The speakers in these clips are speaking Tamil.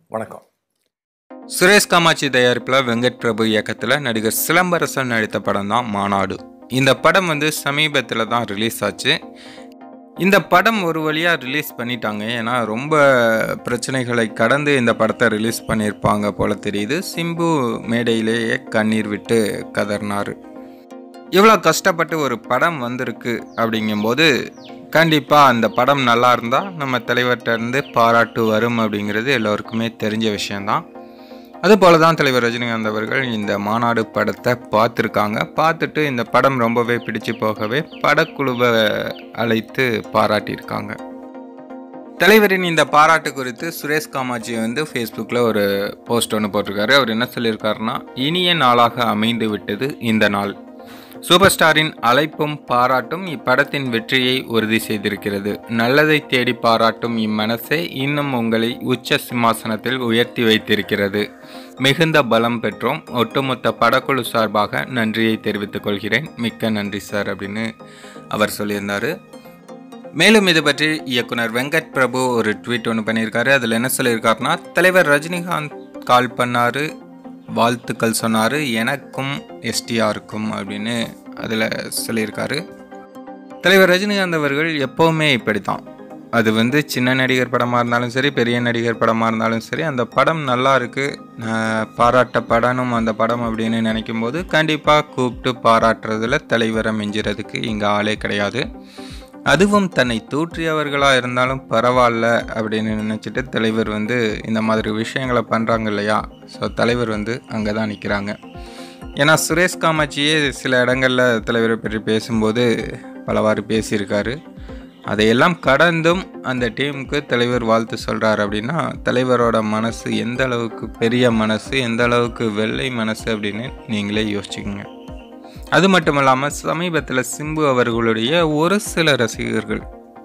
வணக்கம் சுரேஷ் காமாட்சி தயாரிப்பில் வெங்கட் பிரபு இயக்கத்தில் நடிகர் சிலம்பரசன் நடித்த படம் தான் மாநாடு இந்த படம் வந்து சமீபத்தில் தான் ரிலீஸ் ஆச்சு இந்த படம் ஒரு வழியாக ரிலீஸ் பண்ணிட்டாங்க ஏன்னா ரொம்ப பிரச்சனைகளை கடந்து இந்த படத்தை ரிலீஸ் பண்ணியிருப்பாங்க போல தெரியுது சிம்பு மேடையிலேயே கண்ணீர் விட்டு கதர்னார் இவ்வளோ கஷ்டப்பட்டு ஒரு படம் வந்திருக்கு அப்படிங்கும்போது கண்டிப்பாக அந்த படம் நல்லா இருந்தால் நம்ம தலைவர்கிட்ட இருந்து பாராட்டு வரும் அப்படிங்கிறது எல்லோருக்குமே தெரிஞ்ச விஷயந்தான் அதுபோல தான் தலைவர் ரஜினிகாந்த் அவர்கள் இந்த மாநாடு படத்தை பார்த்துருக்காங்க பார்த்துட்டு இந்த படம் ரொம்பவே பிடிச்சு போகவே படக்குழுவை அழைத்து பாராட்டியிருக்காங்க தலைவரின் இந்த பாராட்டு குறித்து சுரேஷ் காமாட்சி வந்து ஃபேஸ்புக்கில் ஒரு போஸ்ட் ஒன்று போட்டிருக்காரு அவர் என்ன சொல்லியிருக்காருன்னா இனிய நாளாக அமைந்து விட்டது இந்த நாள் சூப்பர் ஸ்டாரின் அழைப்பும் பாராட்டும் இப்படத்தின் வெற்றியை உறுதி செய்திருக்கிறது நல்லதை தேடி பாராட்டும் இம்மனசே இன்னும் உங்களை உச்ச சிம்மாசனத்தில் உயர்த்தி வைத்திருக்கிறது மிகுந்த பலம் பெற்றோம் ஒட்டுமொத்த படக்குழு சார்பாக நன்றியை தெரிவித்துக் கொள்கிறேன் மிக்க நன்றி சார் அப்படின்னு அவர் சொல்லியிருந்தார் மேலும் இது பற்றி இயக்குனர் வெங்கட் பிரபு ஒரு ட்வீட் ஒன்று பண்ணியிருக்காரு அதில் என்ன சொல்லியிருக்காருன்னா தலைவர் ரஜினிகாந்த் கால் பண்ணாரு வாழ்த்துக்கள் சொன்னார் எனக்கும் எஸ்டிஆருக்கும் அப்படின்னு அதில் சொல்லியிருக்காரு தலைவர் ரஜினிகாந்த் அவர்கள் எப்போவுமே இப்படி தான் அது வந்து சின்ன நடிகர் படமாக இருந்தாலும் சரி பெரிய நடிகர் படமாக இருந்தாலும் சரி அந்த படம் நல்லா இருக்குது பாராட்டப்படணும் அந்த படம் அப்படின்னு நினைக்கும் போது கண்டிப்பாக கூப்பிட்டு பாராட்டுறதுல தலைவரை மிஞ்சுறதுக்கு இங்கே ஆளே கிடையாது அதுவும் தன்னை தூற்றியவர்களாக இருந்தாலும் பரவாயில்ல அப்படின்னு நினச்சிட்டு தலைவர் வந்து இந்த மாதிரி விஷயங்களை பண்ணுறாங்க இல்லையா ஸோ தலைவர் வந்து அங்கே தான் நிற்கிறாங்க ஏன்னா சுரேஷ் காமாட்சியே சில இடங்களில் தலைவரை பற்றி பேசும்போது பலவாறு பேசியிருக்காரு அதையெல்லாம் கடந்தும் அந்த டீமுக்கு தலைவர் வாழ்த்து சொல்கிறார் அப்படின்னா தலைவரோட மனசு எந்த அளவுக்கு பெரிய மனசு எந்த அளவுக்கு வெள்ளை மனசு அப்படின்னு நீங்களே யோசிச்சுக்கோங்க அது மட்டும் இல்லாமல் சமீபத்தில் சிம்பு அவர்களுடைய ஒரு சில ரசிகர்கள்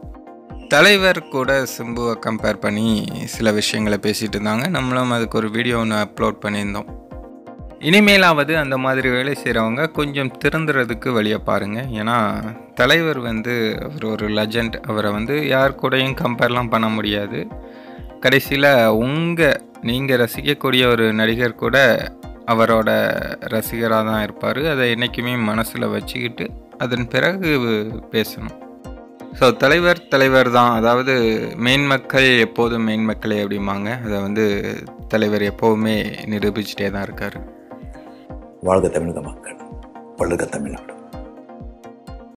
தலைவர் கூட சிம்புவை கம்பேர் பண்ணி சில விஷயங்களை பேசிகிட்டு இருந்தாங்க நம்மளும் அதுக்கு ஒரு வீடியோ ஒன்று அப்லோட் பண்ணியிருந்தோம் இனிமேலாவது அந்த மாதிரி வேலை செய்கிறவங்க கொஞ்சம் திருந்துறதுக்கு வழியை பாருங்கள் ஏன்னா தலைவர் வந்து அவர் ஒரு லெஜண்ட் அவரை வந்து யார் கூடயும் கம்பேர்லாம் பண்ண முடியாது கடைசியில் உங்கள் நீங்கள் ரசிக்கக்கூடிய ஒரு நடிகர் கூட அவரோட ரசிகராக தான் இருப்பார் அதை என்றைக்குமே மனசில் வச்சுக்கிட்டு அதன் பிறகு பேசணும் ஸோ தலைவர் தலைவர் தான் அதாவது மேன்மக்கள் எப்போதும் மேன்மக்களே அப்படிம்பாங்க அதை வந்து தலைவர் எப்போவுமே நிரூபிச்சிட்டே தான் இருக்கார் வாழ்க தமிழக மக்கள் வள்ளுக தமிழ்நாடு